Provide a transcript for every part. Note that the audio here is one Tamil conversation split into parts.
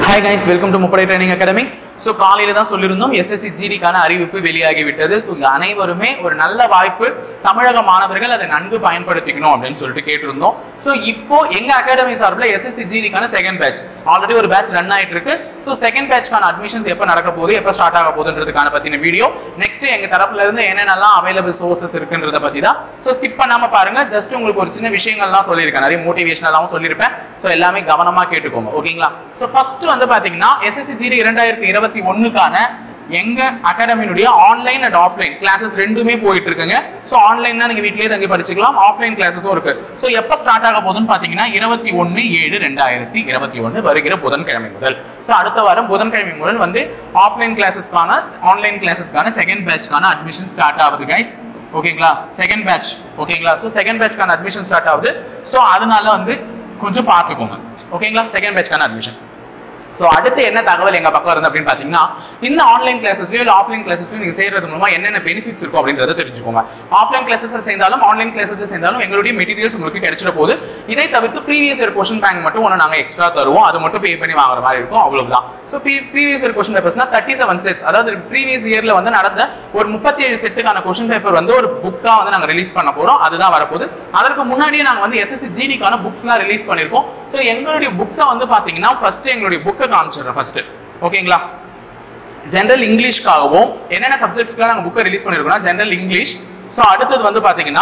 ஹாய் கைஸ் வெல்கம் டு முப்படை ட்ரைனிங் அகாடமி ஸோ காலையில தான் சொல்லியிருந்தோம் எஸ்எஸ்சி ஜிடிக்கான அறிவிப்பு வெளியாகி விட்டது ஸோ அனைவருமே ஒரு நல்ல வாய்ப்பு தமிழக மாணவர்கள் அதை நன்கு பயன்படுத்திக்கணும் அப்படின்னு சொல்லிட்டு கேட்டிருந்தோம் ஸோ இப்போ எங்க அகாடமி சார்பில் எஸ்எஸ்சி ஜிடிக்கான செகண்ட் பேட்ச் ஆல்ரெடி ஒரு பேட்ச் ரன் ஆயிட்டு இருக்கு ஸோ செகண்ட் பேட்ச்க்கான அட்மிஷன்ஸ் எப்போ நடக்க போகுது எப்போ ஸ்டார்ட் ஆக போகுதுன்றதுக்கான பத்தின வீடியோ நெக்ஸ்ட் எங்க தரப்புல இருந்து என்னென்னலாம் அவைலபிள் சோர்சஸ் இருக்குன்றத பத்தி தான் ஸோ ஸ்கிப் பண்ணாம பாருங்க ஜஸ்ட் உங்களுக்கு ஒரு சின்ன விஷயங்கள்லாம் சொல்லியிருக்கேன் நிறைய மோட்டிவேஷனலாகவும் சொல்லியிருப்பேன் ஸோ எல்லாமே கவனமா கேட்டுக்கோங்க ஓகேங்களா ஸோ ஃபர்ஸ்ட் வந்து பாத்தீங்கன்னா எஸ்எஸ்சி ஜிடி இரண்டாயிரத்தி இருபத்தி ஒண்ணுக்கான எங்க அகாடமியினுடைய ஆன்லைன் அண்ட் ஆஃப்லைன் கிளாஸஸ் ரெண்டுமே போயிட்டு இருக்குங்க ஸோ ஆன்லைன்னா நீங்க வீட்லயே தங்கி படிச்சுக்கலாம் ஆஃப்லைன் கிளாஸஸும் இருக்கு ஸோ எப்போ ஸ்டார்ட் ஆக போகுதுன்னு பாத்தீங்கன்னா இருபத்தி ஒன்னு ஏழு ரெண்டாயிரத்தி இருபத்தி ஒன்னு வருகிற புதன்கிழமை முதல் ஸோ அடுத்த வாரம் புதன்கிழமை முதல் வந்து ஆஃப்லைன் கிளாஸஸ்க்கான ஆன்லைன் கிளாஸஸ்க்கான செகண்ட் பேட்ச்க்கான அட்மிஷன் ஸ்டார்ட் ஆகுது கைஸ் ஓகேங்களா செகண்ட் பேட்ச் ஓகேங்களா ஸோ செகண்ட் பேட்ச்க்கான அட்மிஷன் ஸ்டார்ட் ஆகுது ஸோ அதனால வந்து கொஞ்சம் பார்த்துக்கோங்க ஓகேங்களா செகண்ட் பேட்ச்க்கான அட்மிஷன் ஸோ அடுத்து என்ன தகவல் எங்க பக்கம் இருந்து அப்படின்னு பாத்தீங்கன்னா இந்த ஆன்லைன் கிளாஸஸ்லயோ இல்லை ஆஃப்லைன் கிளாஸஸ்லயோ நீங்க சேர்றது மூலமா என்னென்ன பெனிஃபிட்ஸ் இருக்கும் அப்படின்றத தெரிஞ்சுக்கோங்க ஆஃப்லைன் கிளாஸஸ்ல சேர்ந்தாலும் ஆன்லைன் கிளாஸஸ்ல சேர்ந்தாலும் எங்களுடைய மெட்டீரியல்ஸ் உங்களுக்கு கிடைச்சிட போகுது இதை தவிர்த்து ப்ரீவியஸ் இயர் கொஸ்டின் பேங்க் மட்டும் ஒன்று நாங்கள் எக்ஸ்ட்ரா தருவோம் அது மட்டும் பே பண்ணி வாங்குற மாதிரி இருக்கும் அவ்வளவுதான் ஸோ ப்ரீவியஸ் இயர் கொஸ்டின் பேப்பர்ஸ்னா தேர்ட்டி செவன் செட்ஸ் அதாவது ப்ரீவியஸ் இயர்ல வந்து நடந்த ஒரு முப்பத்தி ஏழு செட்டுக்கான கொஸ்டின் பேப்பர் வந்து ஒரு புக்கா வந்து நாங்கள் ரிலீஸ் பண்ண போறோம் அதுதான் வரப்போகுது அதற்கு முன்னாடியே நாங்கள் வந்து எஸ்எஸ்சி ஜிடிக்கான புக்ஸ்லாம் ரிலீஸ் பண்ணியிருக்கோம் ஸோ எங்களுடைய புக்ஸை வந்து பாத்தீங்கன்னா ஃபர்ஸ்ட் எங்களுடைய புக்கை காமிச்சிடுறேன் ஃபர்ஸ்ட் ஓகேங்களா ஜென்ரல் இங்கிலீஷ்க்காகவும் என்னென்ன சப்ஜெக்ட்ஸ்க்குலாம் நாங்கள் புக்கை ரிலீஸ் பண்ணியிருக்கோம்னா ஜென்ரல் இங்கிலீஷ் ஸோ அடுத்தது வந்து பார்த்தீங்கன்னா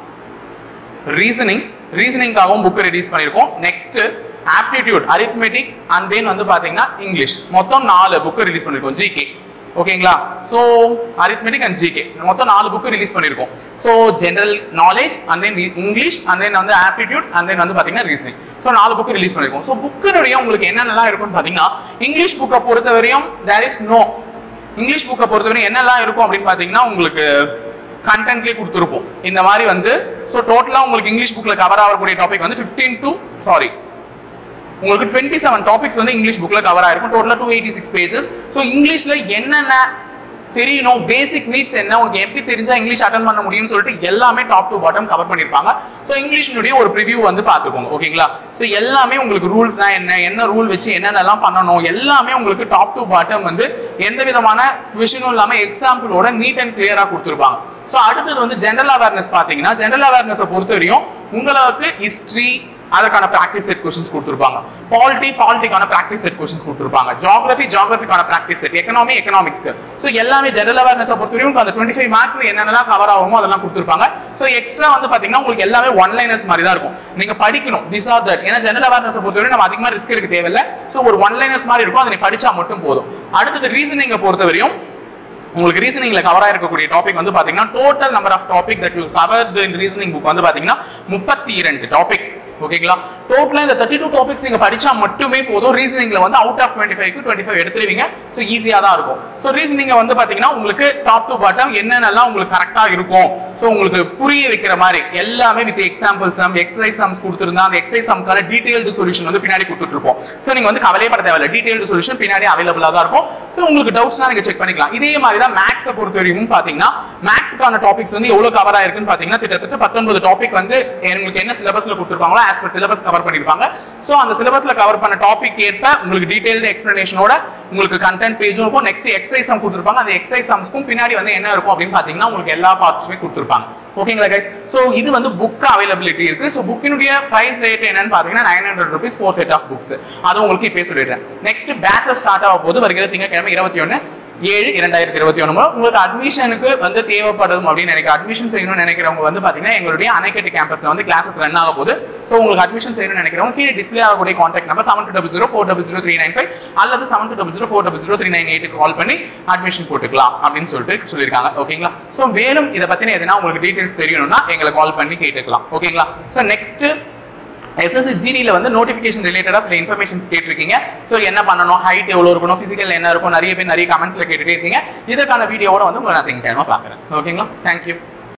ரீசனிங் ரீசனிங்காகவும் புக் ரிலீஸ் பண்ணியிருக்கோம் next aptitude arithmetic and then வந்து பார்த்தீங்கன்னா இங்கிலீஷ் மொத்தம் நாலு புக்கு ரிலீஸ் பண்ணியிருக்கோம் ஜிகே ஓகேங்களா ஸோ அரித்மெட்டிக் அண்ட் ஜிகே மொத்தம் நாலு புக்கு ரிலீஸ் பண்ணியிருக்கோம் so general knowledge and then English and then வந்து ஆப்டிடியூட் அண்ட் தென் வந்து பார்த்தீங்கன்னா ரீசனிங் ஸோ நாலு புக்கு ரிலீஸ் பண்ணியிருக்கோம் ஸோ புக்கினுடைய உங்களுக்கு என்னென்னலாம் இருக்கும்னு பார்த்தீங்கன்னா இங்கிலீஷ் புக்கை பொறுத்தவரையும் தேர் இஸ் நோ இங்கிலீஷ் புக்கை பொறுத்தவரையும் என்னெல்லாம் இருக்கும் அப்படின்னு பார்த்தீங்கன்னா உங்களுக்கு கண்டென்ட்லேயே கொடுத்துருப்போம் இந்த மாதிரி வந்து ஸோ டோட்டலாக உங்களுக்கு இங்கிலீஷ் புக்கில் கவர் ஆகக்கூடிய டாபிக் வந்து ஃபிஃப்டீன் டு சாரி உங்களுக்கு டுவெண்ட்டி செவன் டாபிக்ஸ் வந்து இங்கிலீஷ் புக்கில் கவர் ஆயிருக்கும் டோட்டலாக two eighty six pages so இங்கிலீஷில் என்னென்ன தெரியணும் பேசிக் நீட்ஸ் என்ன உனக்கு எப்படி தெரிஞ்சா இங்கிலீஷ் அட்டன் பண்ண முடியும்னு சொல்லிட்டு எல்லாமே டாப் டு பாட்டம் கவர் பண்ணியிருப்பாங்க ஸோ இங்கிலீஷினுடைய ஒரு ப்ரிவியூ வந்து பார்த்துக்கோங்க ஓகேங்களா ஸோ எல்லாமே உங்களுக்கு ரூல்ஸ்னா என்ன என்ன ரூல் வச்சு என்னென்னலாம் பண்ணணும் எல்லாமே உங்களுக்கு டாப் டு பாட்டம் வந்து எந்த விதமான விஷயமும் இல்லாமல் எக்ஸாம்பிளோட நீட் அண்ட் கிளியராக கொடுத்துருப்பாங்க ஸோ அடுத்தது வந்து ஜென்ரல் அவேர்னஸ் பார்த்தீங்கன்னா ஜென்ரல் அவேர்னஸை பொறுத்த வரையும் உங்களுக்கு ஹிஸ்ட்ரி அதுக்கான ப்ராக்டிஸ் செட் கொஸ்டின்ஸ் கொடுத்துருப்பாங்க பாலிட்டி பாலிட்டிக்கான ப்ராக்டிஸ் செட் கொஸ்டின்ஸ் கொடுத்துருப்பாங்க ஜாகிரபி ஜாகிரபிக்கான ப்ராக்டிஸ் செட் எக்கனாமி எக்கனாமிக்ஸ்க்கு ஸோ எல்லாமே ஜெனரல் அவேர்னஸ் பொறுத்தவரைக்கும் அந்த டுவெண்ட்டி ஃபைவ் மார்க்ஸ்ல என்னென்னலாம் கவர் ஆகுமோ அதெல்லாம் கொடுத்துருப்பாங்க ஸோ எக்ஸ்ட்ரா வந்து பாத்தீங்கன்னா உங்களுக்கு எல்லாமே ஒன் லைனர்ஸ் மாதிரி தான் இருக்கும் நீங்க படிக்கணும் திஸ் ஆர் தட் ஏன்னா ஜெனரல் அவேர்னஸ் பொறுத்தவரை நம்ம அதிகமாக ரிஸ்க் எடுக்க தேவையில்லை ஸோ ஒரு ஒன் லைனர்ஸ் மாதிரி இருக்கும் அதை நீ படிச்சா மட்டும் போதும் அடுத்தது ரீசனிங்கை பொறுத்தவரையும் உங்களுக்கு ரீசனிங்ல கவர் ஆயிருக்கக்கூடிய டாபிக் வந்து பாத்தீங்கன்னா total number of topic that you cover in reasoning book வந்து பாத்தீங்கன்னா முப்பத்தி இரண்டு டாபிக் ஓகேங்களா டோட்டலா இந்த தேர்ட்டி டூ டாபிக்ஸ் நீங்க படிச்சா மட்டுமே போதும் ரீசனிங்ல வந்து out of twenty five twenty five எடுத்துருவீங்க ஸோ ஈஸியா தான் இருக்கும் ஸோ ரீசனிங் வந்து பாத்தீங்கன்னா உங்களுக்கு டாப் டு பாட்டம் என்னென்னலாம் உங்களுக்கு கரெக்டா இருக்கும் ஸோ உங்களுக்கு புரிய வைக்கிற மாதிரி எல்லாமே with example some exercise sums கொடுத்துருந்தா அந்த எக்ஸசைஸ் சம்க்கான டீடைல்டு சொல்யூஷன் வந்து பின்னாடி கொடுத்துட்டு இருப்போம் ஸோ நீங்க வந்து கவலையப்பட தேவையில்ல டீடைல்டு சொல்யூஷன் பின்னாடி அவைலபிளா தான் இருக்கும் ஸோ உங்களுக்கு டவுட்ஸ்னா நீங்க செக் பண்ணிக்கலாம் இதே மாதிரி தான் மேக்ஸை பொறுத்த வரைக்கும் பாத்தீங்கன்னா மேக்ஸ்க்கான டாபிக்ஸ் வந்து எவ்வளவு கவர் ஆயிருக்குன்னு பாத்தீங்கன்னா கிட்டத்தட்ட பத்தொன்பது டாபிக் வந்து உங்களுக்கு என்ன சிலபஸ்ல கொடுத்துருப்பாங்களோ ஆஸ் பர் சிலபஸ் கவர் பண்ணிருப்பாங்க ஸோ அந்த சிலபஸ்ல கவர் பண்ண டாபிக் ஏற்ப உங்களுக்கு டீடைல்டு எக்ஸ்பிளனேஷனோட உங்களுக்கு கண்டென்ட் பேஜும் இருக்கும் நெக்ஸ்ட் எக்ஸசைஸ் சம் கொடுத்துருப்பாங்க அந்த எக்ஸசைஸ் சம்ஸ்க்கும் பின்னாடி வந்து என்ன இருக்கும் அப்படின்னு பாத்தீங்கன்னா உங்களுக்கு எல்லா பார்ட்ஸுமே கொடுத்துருப்பாங்க ஓகேங்களா கைஸ் ஸோ இது வந்து புக் அவைலபிலிட்டி இருக்கு ஸோ புக்கினுடைய பிரைஸ் ரேட் என்னன்னு பாத்தீங்கன்னா nine hundred rupees four set of books அது உங்களுக்கு இப்போ சொல்லிடுறேன் நெக்ஸ்ட் பேட்ச் ஸ்டார்ட் ஆக போது வருகிற திங்கட்கிழமை இருபத்தி ஒன்று ஏழு இரண்டாயிரத்தி இருபத்தி ஒன்று உங்களுக்கு அட்மிஷனுக்கு வந்து தேவைப்படும் அப்படின்னு நினைக்க அட்மிஷன் செய்யணும்னு நினைக்கிறவங்க வந்து பாத்தீங்கன்னா எங்களுடைய அணைக்கட்டு கேம்பஸ்ல வந்து கிளாஸஸ் ரன் ஆக போகுது ஸோ உங்களுக்கு அட்மிஷன் செய்யணும்னு நினைக்கிறவங்க கீழே டிஸ்பிளே ஆகக்கூடிய contact number seven two double zero four double zero three nine five அல்லது seven two double zero four double zero three nine எயிட்டுக்கு கால் பண்ணி அட்மிஷன் போட்டுக்கலாம் அப்படின்னு சொல்லிட்டு சொல்லியிருக்காங்க ஓகேங்களா ஸோ மேலும் இதை பத்தின எதுனா உங்களுக்கு டீடைல்ஸ் தெரியணும்னா எங்களை கால் பண்ணி கேட்டுக்கலாம் ஓகேங்களா ஸோ நெக்ஸ்ட் எஸ்எஸ்சி ஜிடியில் வந்து நோட்டிஃபிகேஷன் ரிலேட்டடாக சில இன்ஃபர்மேஷன்ஸ் கேட்டிருக்கீங்க ஸோ என்ன பண்ணணும் ஹைட் எவ்வளோ இருக்கணும் ஃபிசிக்கல் என்ன இருக்கும் நிறைய பேர் நிறைய கமெண்ட்ஸில் கேட்டுட்டே இருக்கீங்க இதற்கான வீடியோவோட வந்து உங்களை நான் திங்க் டைமாக பார்க்குறேன் ஓகேங்களா தேங்க்யூ